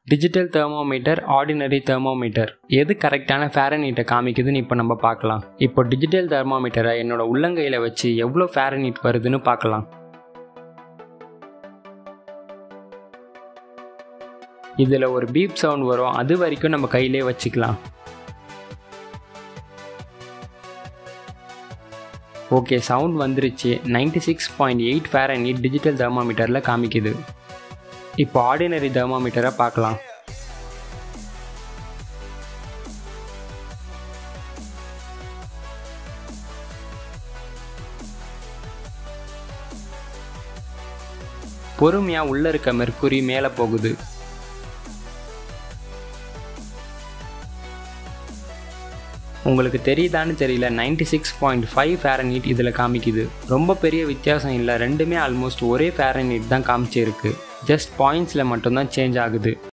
digital thermometer ordinary thermometer எது கரெக்டான ஃபேரனீட்டை காமிக்குதுன்னு இப்போ நம்ம பார்க்கலாம் இப்போ டிஜிட்டல் தெர்மோமீட்டரை என்னோட உள்ளங்கையில் வச்சு எவ்வளோ ஃபேரனீட் வருதுன்னு பார்க்கலாம் இதில் ஒரு பீப் சவுண்ட் வரும் அது வரைக்கும் நம்ம கையிலே வச்சுக்கலாம் ஓகே சவுண்ட் வந்துருச்சு ninety six point eight Fahrenheit digital தெர்மோமீட்டரில் காமிக்குது இப்போ ஆர்டினரி தெர்மோமீட்டரை பார்க்கலாம் பொறுமையாக உள்ளே இருக்க மெர்க்குரி மேலே போகுது உங்களுக்கு தெரியுதான்னு தெரியல ninety six point five Fahrenheit இதில் காமிக்குது ரொம்ப பெரிய வித்தியாசம் இல்லை ரெண்டுமே ஆல்மோஸ்ட் ஒரே ஃபேரனீட் தான் காமிச்சிருக்கு ஜஸ்ட் பாயிண்ட்ஸில் மட்டும்தான் சேஞ்ச் ஆகுது